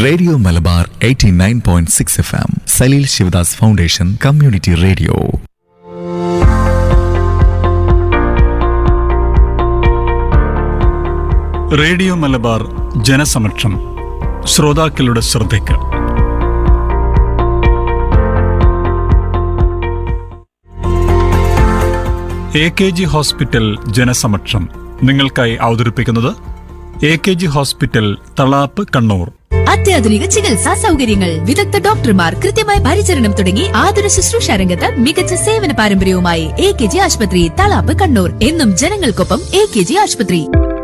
radio Malabar 89.6 F M Saleel Sivadas foundation community radio radio Malabar ജനസമക്ഷം ശ്രോതാക്കളുടെ ശ്രദ്ധയ്ക്ക് എ കെ ജി ഹോസ്പിറ്റൽ ജനസമക്ഷം നിങ്ങൾക്കായി അവതരിപ്പിക്കുന്നത് A K G hospital Thalap Kannur അത്യാധുനിക ചികിത്സാ സൗകര്യങ്ങൾ വിദഗ്ധ ഡോക്ടർമാർ കൃത്യമായ പരിചരണം തുടങ്ങി ആതുര ശുശ്രൂഷ രംഗത്ത് മികച്ച സേവന പാരമ്പര്യവുമായി എ കെ ജി ആശുപത്രി തളാപ്പ് കണ്ണൂർ എന്നും ജനങ്ങൾക്കൊപ്പം എ കെ ജി ആശുപത്രി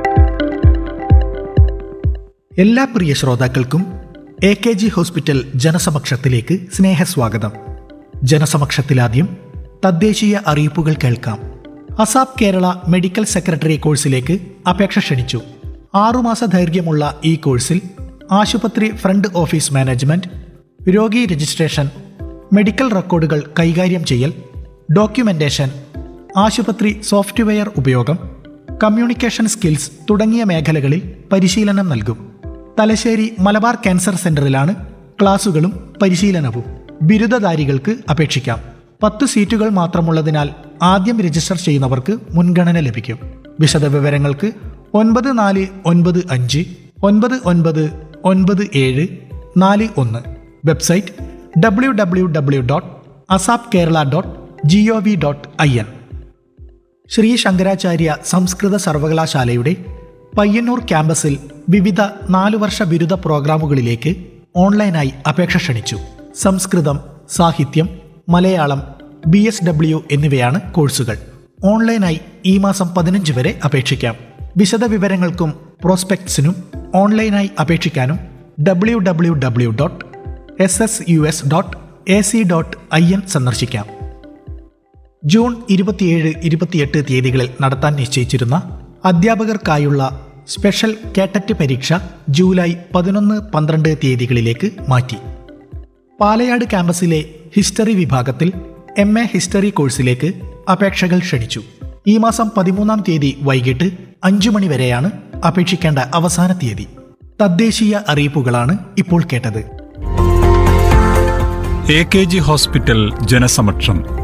എല്ലാ പ്രിയ ശ്രോതാക്കൾക്കും എ കെ ജി ഹോസ്പിറ്റൽ ജനസമക്ഷത്തിലേക്ക് സ്നേഹസ്വാഗതം ജനസമക്ഷത്തിലാദ്യം തദ്ദേശീയ അറിയിപ്പുകൾ കേൾക്കാം അസാപ് കേരള മെഡിക്കൽ സെക്രട്ടറി കോഴ്സിലേക്ക് അപേക്ഷ ക്ഷണിച്ചു ആറുമാസ ദൈർഘ്യമുള്ള ഈ കോഴ്സിൽ ആശുപത്രി ഫ്രണ്ട് ഓഫീസ് മാനേജ്മെന്റ് രോഗി രജിസ്ട്രേഷൻ മെഡിക്കൽ റെക്കോർഡുകൾ കൈകാര്യം ചെയ്യൽ ഡോക്യുമെന്റേഷൻ ആശുപത്രി സോഫ്റ്റ്വെയർ ഉപയോഗം കമ്മ്യൂണിക്കേഷൻ സ്കിൽസ് തുടങ്ങിയ മേഖലകളിൽ പരിശീലനം നൽകും തലശ്ശേരി മലബാർ ക്യാൻസർ സെന്ററിലാണ് ക്ലാസുകളും പരിശീലനവും ബിരുദധാരികൾക്ക് അപേക്ഷിക്കാം പത്ത് സീറ്റുകൾ മാത്രമുള്ളതിനാൽ ആദ്യം രജിസ്റ്റർ ചെയ്യുന്നവർക്ക് മുൻഗണന ലഭിക്കും വിശദവിവരങ്ങൾക്ക് ഒൻപത് നാല് ഒൻപത് അഞ്ച് ഒൻപത് ഒൻപത് ഒൻപത് ഏഴ് നാല് ഒന്ന് website W W W dot ASAP Kerala dot G O V dot I N Shri Shankaracharya സംസ്കൃത സർവകലാശാലയുടെ പയ്യന്നൂർ ക്യാമ്പസിൽ വിവിധ നാലു വർഷ ബിരുദ പ്രോഗ്രാമുകളിലേക്ക് ഓൺലൈനായി അപേക്ഷ ക്ഷണിച്ചു സംസ്കൃതം സാഹിത്യം മലയാളം ബി എസ് ഡബ്ല്യു എന്നിവയാണ് കോഴ്സുകൾ ഓൺലൈനായി ഈ മാസം പതിനഞ്ച് വരെ അപേക്ഷിക്കാം വിശദവിവരങ്ങൾക്കും പ്രോസ്പെക്ട്സിനും ഓൺലൈനായി അപേക്ഷിക്കാനും W W W dot S S U S dot A C dot I N സന്ദർശിക്കാം ജൂൺ ഇരുപത്തിയേഴ് ഇരുപത്തിയെട്ട് തീയതികളിൽ നടത്താൻ നിശ്ചയിച്ചിരുന്ന അധ്യാപകർക്കായുള്ള സ്പെഷ്യൽ കേട്ടറ്റ് പരീക്ഷ ജൂലൈ പതിനൊന്ന് പന്ത്രണ്ട് തീയതികളിലേക്ക് മാറ്റി പാലയാട് ക്യാമ്പസിലെ ഹിസ്റ്ററി വിഭാഗത്തിൽ എം എ ഹിസ്റ്ററി കോഴ്സിലേക്ക് അപേക്ഷകൾ ക്ഷണിച്ചു ഈ മാസം പതിമൂന്നാം തീയതി വൈകിട്ട് അഞ്ചു മണി വരെയാണ് അപേക്ഷിക്കേണ്ട അവസാന തീയതി തദ്ദേശീയ അറിയിപ്പുകളാണ് ഇപ്പോൾ കേട്ടത് എ കെ ജി ഹോസ്പിറ്റൽ ജനസമക്ഷം